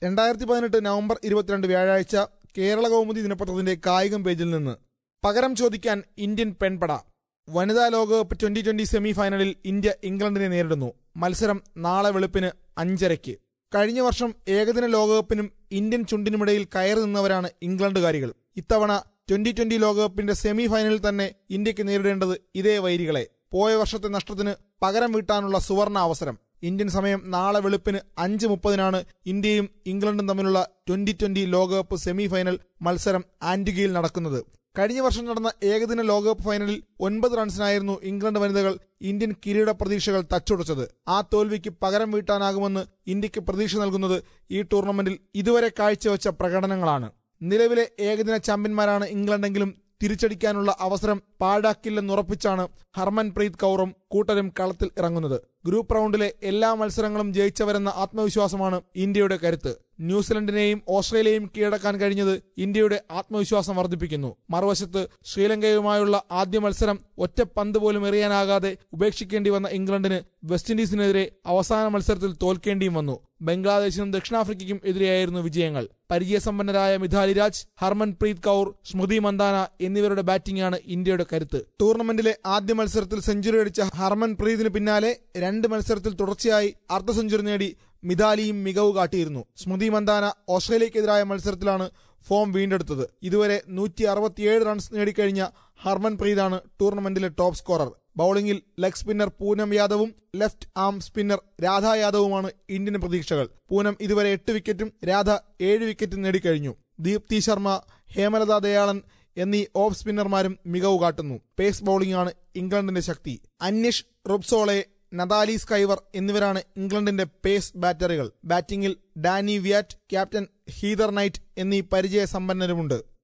രണ്ടായിരത്തി പതിനെട്ട് നവംബർ ഇരുപത്തിരണ്ട് വ്യാഴാഴ്ച കേരള കൗമുദി ദിനപത്രത്തിന്റെ കായികം പേജിൽ നിന്ന് പകരം ചോദിക്കാൻ ഇന്ത്യൻ പെൺപട വനിതാ ലോകകപ്പ് ട്വന്റി ട്വന്റി സെമി ഫൈനലിൽ ഇന്ത്യ ഇംഗ്ലണ്ടിനെ നേരിടുന്നു മത്സരം നാളെ വെളുപ്പിന് അഞ്ചരയ്ക്ക് കഴിഞ്ഞ വർഷം ഏകദിന ലോകകപ്പിനും ഇന്ത്യൻ ചുണ്ടിനുമിടയിൽ കയറി നിന്നവരാണ് ഇംഗ്ലണ്ടുകാരികൾ ഇത്തവണ ട്വന്റി ട്വന്റി ലോകകപ്പിന്റെ സെമി ഫൈനലിൽ തന്നെ ഇന്ത്യക്ക് നേരിടേണ്ടത് ഇതേ വൈരികളെ പോയ വർഷത്തെ നഷ്ടത്തിന് പകരം വീട്ടാനുള്ള സുവർണ അവസരം ഇന്ത്യൻ സമയം നാളെ വെളുപ്പിന് അഞ്ച് മുപ്പതിനാണ് ഇന്ത്യയും ഇംഗ്ലണ്ടും തമ്മിലുള്ള ട്വന്റി ട്വന്റി ലോകകപ്പ് സെമി ഫൈനൽ മത്സരം ആന്റിഗയിൽ നടക്കുന്നത് കഴിഞ്ഞ വർഷം നടന്ന ഏകദിന ലോകകപ്പ് ഫൈനലിൽ ഒൻപത് റൺസിനായിരുന്നു ഇംഗ്ലണ്ട് വനിതകൾ ഇന്ത്യൻ കിരീട പ്രതീക്ഷകൾ തച്ചുടച്ചത് ആ തോൽവിക്ക് പകരം വീട്ടാനാകുമെന്ന് ഇന്ത്യക്ക് പ്രതീക്ഷ നൽകുന്നത് ഈ ടൂർണമെന്റിൽ ഇതുവരെ കാഴ്ചവെച്ച പ്രകടനങ്ങളാണ് നിലവിലെ ഏകദിന ചാമ്പ്യന്മാരാണ് ഇംഗ്ലണ്ടെങ്കിലും തിരിച്ചടിക്കാനുള്ള അവസരം പാഴാക്കില്ലെന്നുറപ്പിച്ചാണ് ഹർമൻപ്രീത് കൗറും കൂട്ടരും കളത്തിൽ ഇറങ്ങുന്നത് ഗ്രൂപ്പ് റൗണ്ടിലെ എല്ലാ മത്സരങ്ങളും ജയിച്ചവരെന്ന ആത്മവിശ്വാസമാണ് ഇന്ത്യയുടെ കരുത്ത് ന്യൂസിലൻഡിനെയും ഓസ്ട്രേലിയയും കീഴടക്കാൻ കഴിഞ്ഞത് ഇന്ത്യയുടെ ആത്മവിശ്വാസം വർദ്ധിപ്പിക്കുന്നു മറുവശത്ത് ശ്രീലങ്കയുമായുള്ള ആദ്യ മത്സരം ഒറ്റ പന്ത് പോലും എറിയാനാകാതെ ഉപേക്ഷിക്കേണ്ടി വന്ന ഇംഗ്ലണ്ടിന് വെസ്റ്റ് ഇൻഡീസിനെതിരെ അവസാന മത്സരത്തിൽ തോൽക്കേണ്ടിയും വന്നു ബംഗ്ലാദേശിനും ദക്ഷിണാഫ്രിക്കയ്ക്കും എതിരെയായിരുന്നു വിജയങ്ങൾ പരിചയസമ്പന്നരായ മിഥാലി രാജ് ഹർമൻപ്രീത് കൗർ സ്മൃതി മന്ദാന എന്നിവരുടെ ബാറ്റിംഗാണ് ഇന്ത്യയുടെ കരുത്ത് ടൂർണമെന്റിലെ ആദ്യ മത്സരത്തിൽ സെഞ്ചുറി അടിച്ച ഹർമൻപ്രീതിന് പിന്നാലെ രണ്ട് മത്സരത്തിൽ തുടർച്ചയായി അർദ്ധ സെഞ്ചുറി നേടി മിതാലിയും മികവ് കാട്ടിയിരുന്നു സ്മൃതി മന്ദാന ഓസ്ട്രേലിയക്കെതിരായ മത്സരത്തിലാണ് ഫോം വീണ്ടെടുത്തത് ഇതുവരെ നൂറ്റി അറുപത്തിയേഴ് റൺസ് നേടിക്കഴിഞ്ഞ ഹർമൻപ്രീതാണ് ടൂർണമെന്റിലെ ടോപ്പ് സ്കോറർ ബൌളിംഗിൽ ലെഗ് സ്പിന്നർ പൂനം യാദവും ലെഫ്റ്റ് ആം സ്പിന്നർ രാധ യാദവുമാണ് ഇന്ത്യൻ പ്രതീക്ഷകൾ പൂനം ഇതുവരെ എട്ട് വിക്കറ്റും രാധ ഏഴ് വിക്കറ്റും നേടിക്കഴിഞ്ഞു ദീപ്തി ശർമ്മ ഹേമലത ദയാളൻ എന്നീ ഓഫ് സ്പിന്നർമാരും മികവ് കാട്ടുന്നു പേസ് ബൌളിംഗാണ് ഇംഗ്ലണ്ടിന്റെ ശക്തി അന്യഷ് റുബ്സോളെ നദാലി സ്കൈവർ എന്നിവരാണ് ഇംഗ്ലണ്ടിന്റെ പേസ് ബാറ്ററികൾ ബാറ്റിംഗിൽ Danni Wyatt captain Heather Knight എന്നീ പരിചയ സമ്പന്നരുമുണ്ട്